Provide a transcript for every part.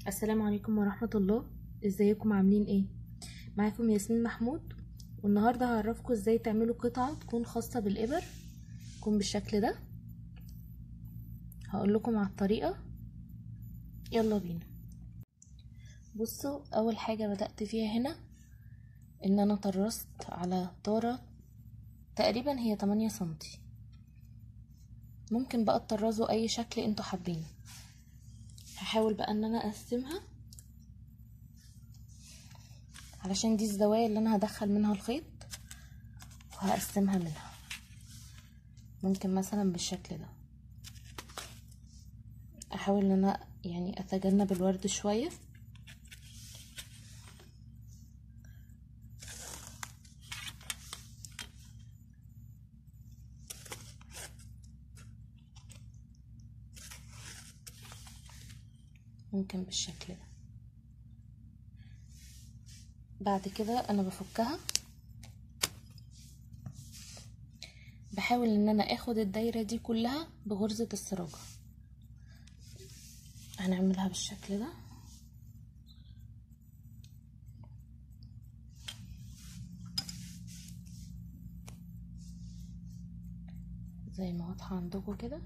السلام عليكم ورحمة الله ازيكم عاملين ايه معاكم ياسمين محمود والنهاردة هعرفكم ازاي تعملوا قطعة تكون خاصة بالإبر تكون بالشكل ده هقول لكم على الطريقة يلا بينا بصوا اول حاجة بدأت فيها هنا ان انا طرست على طارة تقريبا هي 8 سنتي ممكن بقى تطرزوا اي شكل انتوا حابينه هحاول بقى ان انا اقسمها علشان دي الزوايا اللي انا هدخل منها الخيط وهقسمها منها ممكن مثلا بالشكل ده احاول ان انا يعني اتجنب الورد شويه ممكن بالشكل ده بعد كده انا بفكها بحاول ان انا اخد الدايرة دي كلها بغرزة السراجة هنعملها بالشكل ده زي ما واضحة عندكم كده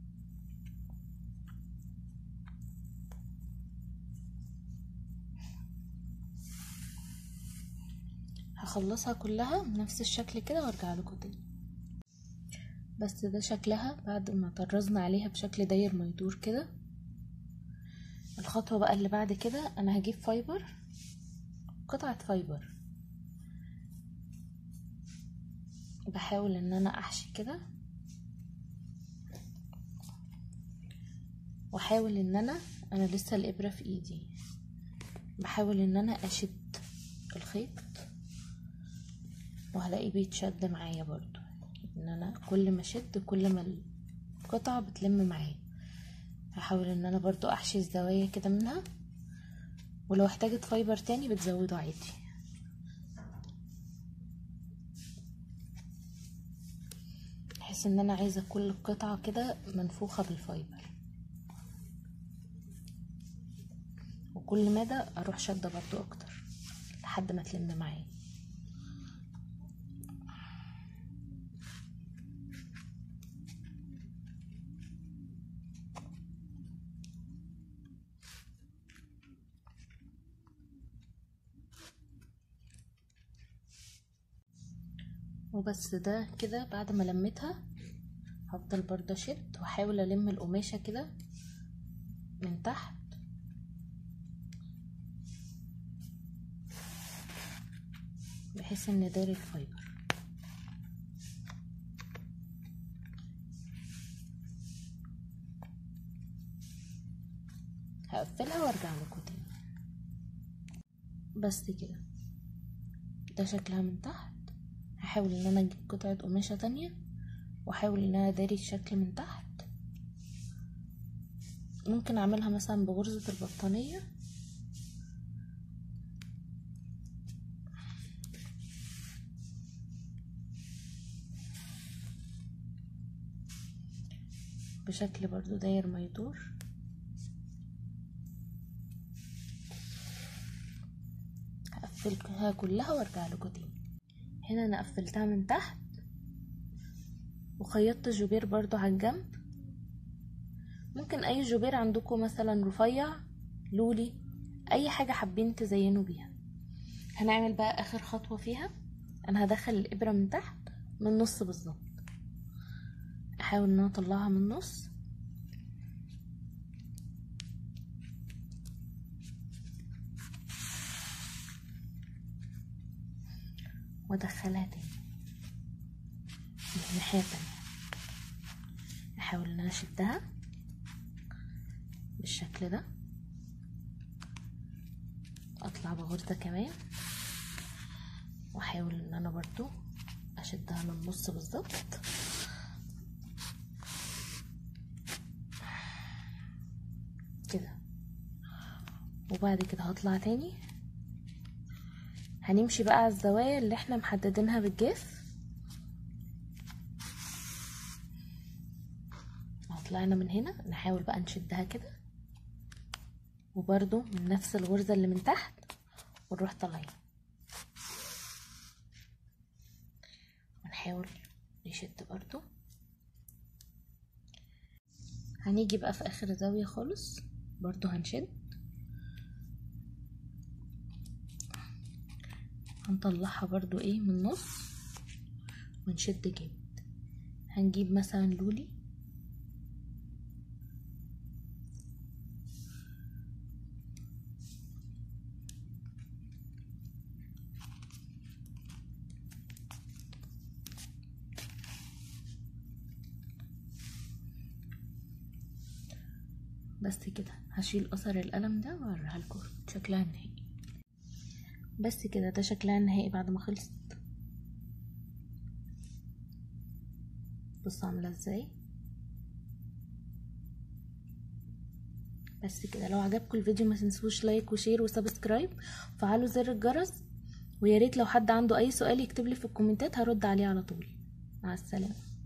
هخلصها كلها بنفس الشكل كده وارجع لكم تاني بس ده شكلها بعد ما طرزنا عليها بشكل داير ما يدور كده الخطوة بقى اللي بعد كده انا هجيب فايبر قطعة فايبر بحاول ان انا احشي كده واحاول ان انا انا لسه الابرة في ايدي بحاول ان انا اشد الخيط وهلاقيه بيتشد معايا برضو ان انا كل ما اشد كل ما القطعة بتلم معايا هحاول ان انا برضو احشي الزوايا كده منها ولو احتاجت فايبر تاني بتزوده عادي بحس ان انا عايزة كل قطعة كده منفوخة بالفايبر وكل مدى اروح شدة برضو اكتر لحد ما تلم معايا وبس ده كده بعد ما لميتها هفضل برضه اشد واحاول الم القماشه كده من تحت بحيث ان داري الفايبر هقفلها وارجع لكم تاني بس كده ده شكلها من تحت هحاول ان انا اجيب قطعة قماشة تانية واحاول ان انا اداري الشكل من تحت ممكن اعملها مثلا بغرزة البطانية بشكل برضو داير ما يدور هقفلها كلها وارجع لكم تاني هنا انا قفلتها من تحت وخيطت جوبير برضو على الجنب ممكن اي جوبير عندكم مثلا رفيع لولي اي حاجة حابين تزينوا بيها هنعمل بقى اخر خطوة فيها انا هدخل الابرة من تحت من النص بالظبط احاول ان انا اطلعها من النص وادخلها تاني من الناحية التانية احاول ان انا اشدها بالشكل ده اطلع بغرزة كمان واحاول ان انا برضو اشدها من النص بالظبط كده وبعد كده هطلع تاني هنمشي بقى على الزوايا اللي احنا محددينها بالجاف طلعنا من هنا نحاول بقى نشدها كده وبرضو من نفس الغرزة اللي من تحت ونروح طالعين ونحاول نشد برضو هنيجي بقى في اخر زاوية خالص برضو هنشد هنطلعها برضو ايه من النص ونشد جامد هنجيب مثلا لولي بس كده هشيل اثر القلم ده واوريها لكم شكلها النهائي بس كده ده شكلها النهائي بعد ما خلصت بصوا عامله ازاي بس كده لو عجبكم الفيديو ما تنسوش لايك وشير وسبسكرايب وفعلوا زر الجرس ويا ريت لو حد عنده اي سؤال يكتب لي في الكومنتات هرد عليه على طول مع السلامه